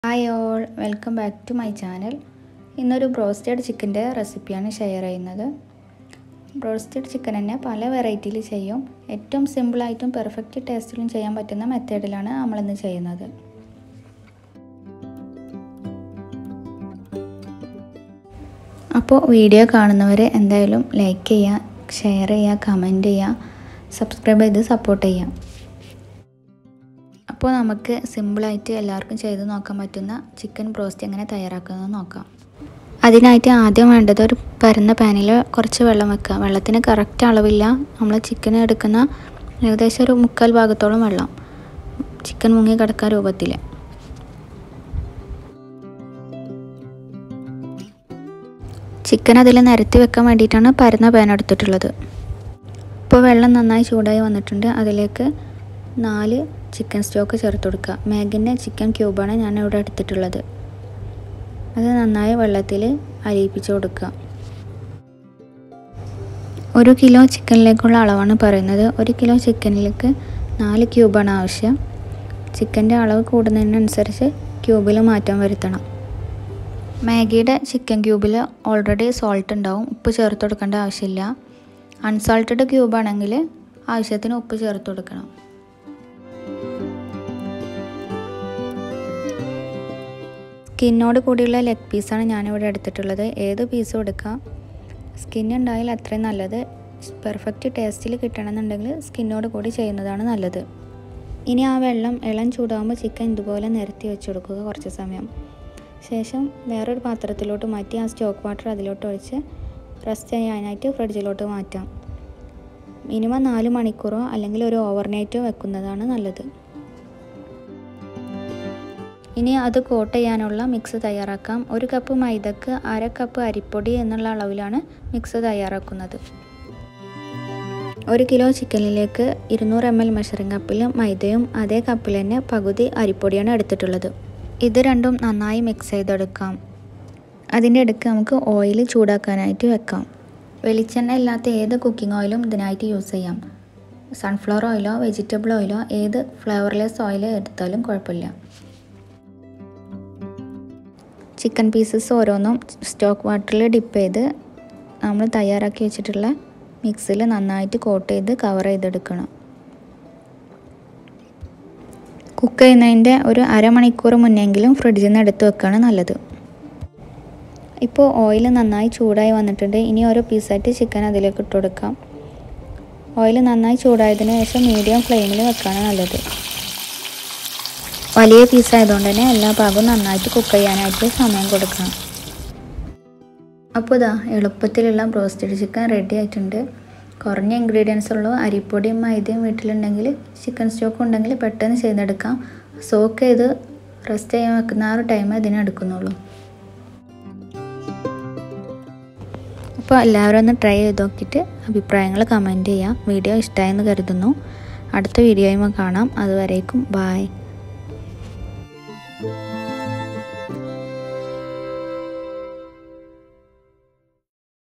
hi all welcome back to my channel ഇന്നൊരു broasted ചിക്കൻ്റെ റെസിപ്പിയാണ് ഷെയർ ചെയ്യുന്നത് ബ്രോസ്റ്റഡ് ചിക്കൻ തന്നെ പല വെറൈറ്റിയിൽ ചെയ്യും ഏറ്റവും സിമ്പിളായിട്ടും പെർഫെക്റ്റ് ടേസ്റ്റിലും ചെയ്യാൻ പറ്റുന്ന മെത്തേഡിലാണ് നമ്മളിന്ന് ചെയ്യുന്നത് അപ്പോൾ വീഡിയോ കാണുന്നവർ എന്തായാലും ലൈക്ക് ചെയ്യുക ഷെയർ ചെയ്യുക കമൻറ്റ് ചെയ്യുക സബ്സ്ക്രൈബ് ചെയ്ത് സപ്പോർട്ട് ചെയ്യാം അപ്പോൾ നമുക്ക് സിമ്പിളായിട്ട് എല്ലാവർക്കും ചെയ്ത് നോക്കാൻ പറ്റുന്ന ചിക്കൻ ബ്രോസ്റ്റ് എങ്ങനെ തയ്യാറാക്കുന്നത് നോക്കാം അതിനായിട്ട് ആദ്യം വേണ്ടത് ഒരു പരന്ന പാനിൽ കുറച്ച് വെള്ളം വെക്കുക വെള്ളത്തിന് കറക്റ്റ് അളവില്ല നമ്മൾ ചിക്കൻ എടുക്കുന്ന ഏകദേശം ഒരു മുക്കാൽ ഭാഗത്തോളം വെള്ളം ചിക്കൻ മുങ്ങി കിടക്കാൻ രൂപത്തിൽ ചിക്കൻ അതിൽ നിരത്തി വെക്കാൻ വേണ്ടിയിട്ടാണ് പരന്ന പാൻ എടുത്തിട്ടുള്ളത് ഇപ്പോൾ വെള്ളം നന്നായി ചൂടായി വന്നിട്ടുണ്ട് അതിലേക്ക് നാല് ചിക്കൻ സ്റ്റോക്ക് ചേർത്ത് കൊടുക്കുക മാഗിൻ്റെ ചിക്കൻ ക്യൂബാണ് ഞാൻ ഇവിടെ എടുത്തിട്ടുള്ളത് അത് നന്നായി വെള്ളത്തിൽ അലിയിപ്പിച്ച് കൊടുക്കുക ഒരു കിലോ ചിക്കനിലേക്കുള്ള അളവാണ് പറയുന്നത് ഒരു കിലോ ചിക്കനിലേക്ക് നാല് ക്യൂബാണ് ആവശ്യം ചിക്കൻ്റെ അളവ് കൂടുന്നതിനനുസരിച്ച് ക്യൂബിൽ മാറ്റം വരുത്തണം മാഗിയുടെ ചിക്കൻ ക്യൂബിൽ ഓൾറെഡി സോൾട്ട് ഉണ്ടാവും ഉപ്പ് ചേർത്ത് കൊടുക്കേണ്ട ആവശ്യമില്ല അൺസാൾട്ടഡ് ക്യൂബാണെങ്കിൽ ആവശ്യത്തിന് ഉപ്പ് ചേർത്ത് കൊടുക്കണം സ്കിന്നോട് കൂടിയുള്ള ലെഗ് പീസാണ് ഞാനിവിടെ എടുത്തിട്ടുള്ളത് ഏത് പീസും എടുക്കാം സ്കിൻ ഉണ്ടായാൽ അത്രയും നല്ലത് പെർഫെക്റ്റ് ടേസ്റ്റിൽ കിട്ടണമെന്നുണ്ടെങ്കിൽ സ്കിന്നോട് കൂടി ചെയ്യുന്നതാണ് നല്ലത് ഇനി ആ വെള്ളം ഇളം ചൂടാകുമ്പോൾ ചിക്കൻ ഇതുപോലെ നിരത്തി വെച്ച് കൊടുക്കുക കുറച്ച് സമയം ശേഷം വേറൊരു പാത്രത്തിലോട്ട് മാറ്റി ആ സ്റ്റോക്ക് വാട്ടർ അതിലോട്ട് ഒഴിച്ച് റെസ്റ്റ് ചെയ്യാനായിട്ട് ഫ്രിഡ്ജിലോട്ട് മാറ്റാം മിനിമം നാല് മണിക്കൂറോ അല്ലെങ്കിൽ ഒരു ഓവർനൈറ്റോ വെക്കുന്നതാണ് നല്ലത് ഇനി അത് കോട്ട് ചെയ്യാനുള്ള മിക്സ് തയ്യാറാക്കാം ഒരു കപ്പ് മൈദക്ക് അര കപ്പ് അരിപ്പൊടി എന്നുള്ള അളവിലാണ് മിക്സ് തയ്യാറാക്കുന്നത് ഒരു കിലോ ചിക്കനിലേക്ക് ഇരുന്നൂറ് എം എൽ മെഷറിംഗ് കപ്പിൽ മൈദയും അതേ കപ്പിൽ തന്നെ പകുതി അരിപ്പൊടിയാണ് എടുത്തിട്ടുള്ളത് ഇത് രണ്ടും നന്നായി മിക്സ് ചെയ്തെടുക്കാം അതിൻ്റെ ഇടയ്ക്ക് നമുക്ക് ഓയിൽ ചൂടാക്കാനായിട്ട് വെക്കാം വെളിച്ചെണ്ണ ഇല്ലാത്ത ഏത് കുക്കിംഗ് ഓയിലും ഇതിനായിട്ട് യൂസ് ചെയ്യാം സൺഫ്ലവർ ഓയിലോ വെജിറ്റബിൾ ഓയിലോ ഏത് ഫ്ലേവർലെസ് ഓയിൽ എടുത്താലും കുഴപ്പമില്ല ചിക്കൻ പീസസ് ഓരോന്നും സ്റ്റോക്ക് വാട്ടറിൽ ഡിപ്പ് ചെയ്ത് നമ്മൾ തയ്യാറാക്കി വെച്ചിട്ടുള്ള മിക്സിൽ നന്നായിട്ട് കോട്ട് ചെയ്ത് കവർ ചെയ്തെടുക്കണം കുക്ക് ചെയ്യുന്നതിൻ്റെ ഒരു അരമണിക്കൂർ മുന്നെങ്കിലും ഫ്രിഡ്ജിൽ നിന്ന് എടുത്ത് വെക്കുകയാണ് നല്ലത് ഇപ്പോൾ ഓയിൽ നന്നായി ചൂടായി വന്നിട്ടുണ്ട് ഇനി ഓരോ പീസായിട്ട് ചിക്കൻ അതിലേക്ക് ഇട്ട് കൊടുക്കാം ഓയിൽ നന്നായി ചൂടായതിന് ശേഷം മീഡിയം ഫ്ലെയിമിൽ വെക്കുകയാണ് നല്ലത് വലിയ പീസ് ആയതുകൊണ്ട് തന്നെ എല്ലാ ഭാഗവും നന്നായിട്ട് കുക്ക് ചെയ്യാനായിട്ട് സമയം കൊടുക്കണം അപ്പോൾ ഇതാ എളുപ്പത്തിലുള്ള ബ്രോസ്റ്റഡ് ചിക്കൻ റെഡി ആയിട്ടുണ്ട് കുറഞ്ഞ ഇൻഗ്രീഡിയൻസ് ഉള്ളൂ അരിപ്പൊടിയും മൈദയും വീട്ടിലുണ്ടെങ്കിൽ ചിക്കൻ സ്റ്റോക്ക് ഉണ്ടെങ്കിൽ പെട്ടെന്ന് ചെയ്തെടുക്കാം സോക്ക് ചെയ്ത് റെസ്റ്റ് ചെയ്യാൻ വെക്കുന്ന ആ ഒരു ടൈം ഇതിന് എടുക്കുന്നുള്ളൂ അപ്പോൾ എല്ലാവരും ഒന്ന് ട്രൈ ചെയ്ത് നോക്കിയിട്ട് അഭിപ്രായങ്ങൾ കമൻറ്റ് ചെയ്യാം വീഡിയോ ഇഷ്ടമായെന്ന് കരുതുന്നു അടുത്ത വീഡിയോയുമ്പോൾ കാണാം അതുവരേക്കും ബായ്